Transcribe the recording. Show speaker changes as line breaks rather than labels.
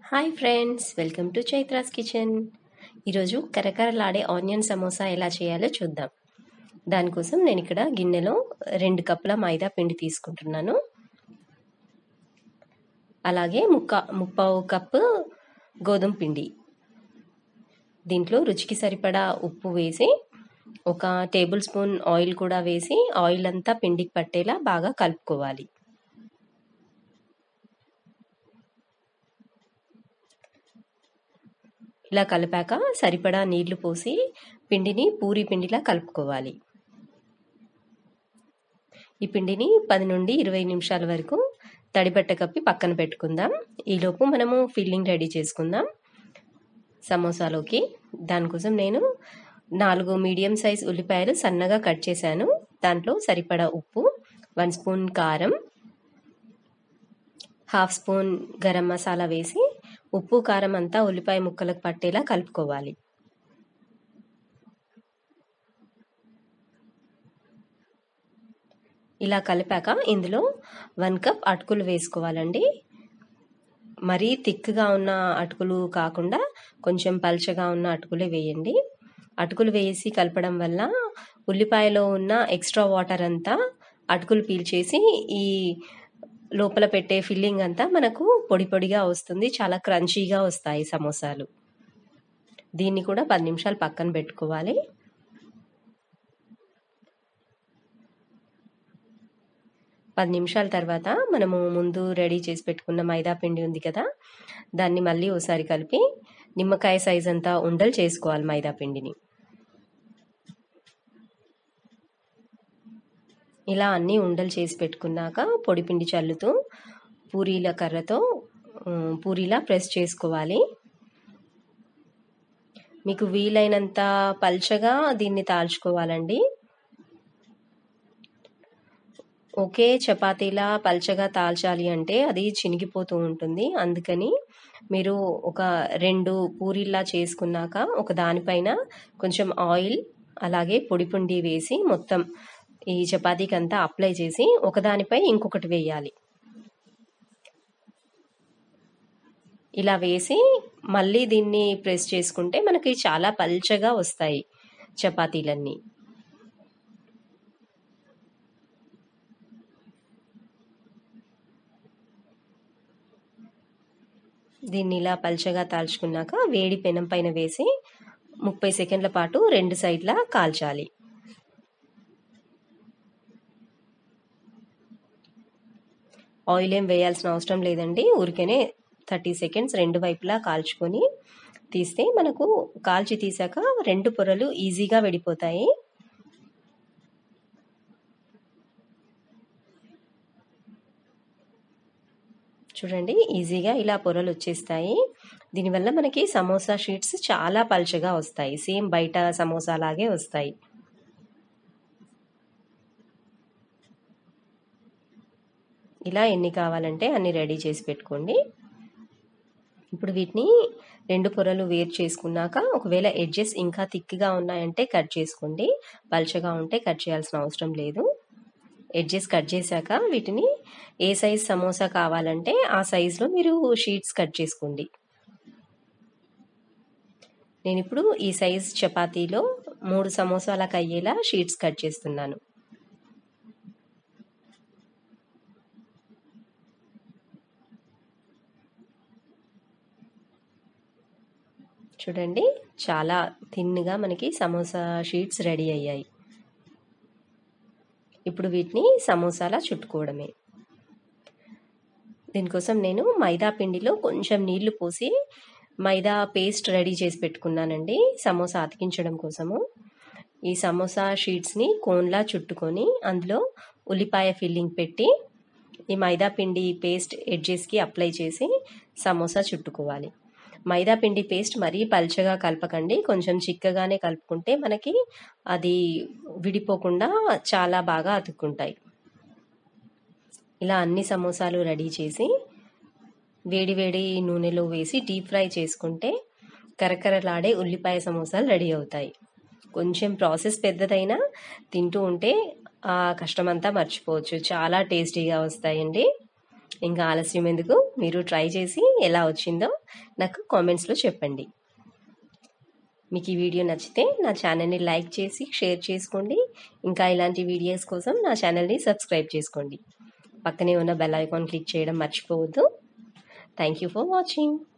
hi friends welcome to Chaitra's kitchen ఈరోజు కరకరలాడే onion samosa ఎలా చేయాలో చూద్దాం దానికోసం నేను ఇక్కడ గిన్నెలో రెండు కప్పుల మైదా పిండి తీసుకుంటున్నాను అలాగే ముక్క ముప్పావు కప్పు గోధుమ పిండి దీంట్లో రుచికి సరిపడా ఉప్పు వేసి ఒక టేబుల్ స్పూన్ ఆయిల్ కూడా వేసి ఆయిల్ అంతా పిండికి పట్టేలా బాగా కలుపుకోవాలి ఇలా కలిపాక సరిపడా నీళ్లు పోసి పిండిని పూరి పిండిలా కలుపుకోవాలి ఈ పిండిని పది నుండి ఇరవై నిమిషాల వరకు తడిబట్ట కప్పి పక్కన పెట్టుకుందాం ఈలోపు మనము ఫిల్లింగ్ రెడీ చేసుకుందాం సమోసాలోకి దానికోసం నేను నాలుగు మీడియం సైజ్ ఉల్లిపాయలు సన్నగా కట్ చేశాను దాంట్లో సరిపడా ఉప్పు వన్ స్పూన్ కారం హాఫ్ స్పూన్ గరం మసాలా వేసి ఉప్పు కారం అంతా ఉల్లిపాయ ముక్కలకు పట్టేలా కలుపుకోవాలి ఇలా కలిపాక ఇందులో వన్ కప్ అటుకులు వేసుకోవాలండి మరీ థిక్గా ఉన్న అటుకులు కాకుండా కొంచెం పల్చగా ఉన్న అటుకులే వేయండి అటుకులు వేసి కలపడం వల్ల ఉల్లిపాయలో ఉన్న ఎక్స్ట్రా వాటర్ అంతా అటుకులు పీల్చేసి ఈ లోపల పెట్టే ఫిల్లింగ్ అంతా మనకు పొడి పొడిగా వస్తుంది చాలా క్రంచీగా వస్తాయి సమోసాలు దీన్ని కూడా పది నిమిషాలు పక్కన పెట్టుకోవాలి పది నిమిషాల తర్వాత మనము ముందు రెడీ చేసి పెట్టుకున్న మైదా పిండి ఉంది కదా దాన్ని మళ్ళీ ఓసారి కలిపి నిమ్మకాయ సైజ్ అంతా ఉండలు చేసుకోవాలి మైదా పిండిని ఇలా అన్నీ ఉండలు చేసి పెట్టుకున్నాక పొడి పిండి చల్లుతూ పూరీల కర్రతో పూరీలా ప్రెస్ చేసుకోవాలి మీకు వీలైనంత పల్చగా దీన్ని తాల్చుకోవాలండి ఒకే చపాతీలా పల్చగా తాల్చాలి అంటే అది చినిగిపోతూ ఉంటుంది అందుకని మీరు ఒక రెండు పూరీలా చేసుకున్నాక ఒక దానిపైన కొంచెం ఆయిల్ అలాగే పొడి పిండి వేసి మొత్తం ఈ చపాతీకి అంతా అప్లై చేసి ఒకదానిపై ఇంకొకటి వేయాలి ఇలా వేసి మళ్ళీ దీన్ని ప్రెస్ చేసుకుంటే మనకి చాలా పల్చగా వస్తాయి చపాతీలన్నీ దీన్ని ఇలా పల్చగా తాల్చుకున్నాక వేడి పెనం పైన వేసి ముప్పై సెకండ్ల పాటు రెండు సైడ్లా కాల్చాలి ఆయిల్ ఏం వేయాల్సిన అవసరం లేదండి ఊరికేనే థర్టీ సెకండ్స్ రెండు వైపులా కాల్చుకొని తీస్తే మనకు కాల్చి తీసాక రెండు పొరలు ఈజీగా విడిపోతాయి చూడండి ఈజీగా ఇలా పొరలు వచ్చేస్తాయి దీనివల్ల మనకి సమోసా షీట్స్ చాలా పల్చగా వస్తాయి సేమ్ బయట సమోసా లాగే వస్తాయి ఇలా ఎన్ని కావాలంటే అన్ని రెడీ చేసి పెట్టుకోండి ఇప్పుడు వీటిని రెండు పొరలు వేరు చేసుకున్నాక ఒకవేళ ఎడ్జెస్ ఇంకా థిక్గా ఉన్నాయంటే కట్ చేసుకోండి పల్చగా ఉంటే కట్ చేయాల్సిన అవసరం లేదు ఎడ్జెస్ కట్ చేశాక వీటిని ఏ సైజ్ సమోసా కావాలంటే ఆ సైజులో మీరు షీట్స్ కట్ చేసుకోండి నేను ఇప్పుడు ఈ సైజ్ చపాతీలో మూడు సమోసాలకు అయ్యేలా షీట్స్ కట్ చేస్తున్నాను చూడండి చాలా థిన్గా మనకి సమోసా షీట్స్ రెడీ అయ్యాయి ఇప్పుడు వీటిని సమోసాలా చుట్టుకోవడమే దీనికోసం నేను మైదా పిండిలో కొంచెం నీళ్లు పోసి మైదా పేస్ట్ రెడీ చేసి పెట్టుకున్నానండి సమోసా అతికించడం కోసము ఈ సమోసా షీట్స్ని కోన్లా చుట్టుకొని అందులో ఉల్లిపాయ ఫిల్లింగ్ పెట్టి ఈ మైదా పిండి పేస్ట్ ఎడ్జెస్కి అప్లై చేసి సమోసా చుట్టుకోవాలి మైదా పిండి పేస్ట్ మరీ పల్చగా కలపకండి కొంచెం చిక్కగానే కలుపుకుంటే మనకి అది విడిపోకుండా చాలా బాగా అతుక్కుంటాయి ఇలా అన్ని సమోసాలు రెడీ చేసి వేడి వేడి నూనెలో వేసి డీప్ ఫ్రై చేసుకుంటే కరకరలాడే ఉల్లిపాయ సమోసాలు రెడీ అవుతాయి కొంచెం ప్రాసెస్ పెద్దదైనా తింటూ ఉంటే ఆ కష్టమంతా మర్చిపోవచ్చు చాలా టేస్టీగా వస్తాయండి ఇంకా ఆలస్యం ఎందుకు మీరు ట్రై చేసి ఎలా వచ్చిందో నాకు కామెంట్స్లో చెప్పండి మీకు ఈ వీడియో నచ్చితే నా ఛానల్ని లైక్ చేసి షేర్ చేసుకోండి ఇంకా ఇలాంటి వీడియోస్ కోసం నా ఛానల్ని సబ్స్క్రైబ్ చేసుకోండి పక్కనే ఉన్న బెల్ ఐకాన్ క్లిక్ చేయడం మర్చిపోవద్దు థ్యాంక్ యూ ఫర్ వాచింగ్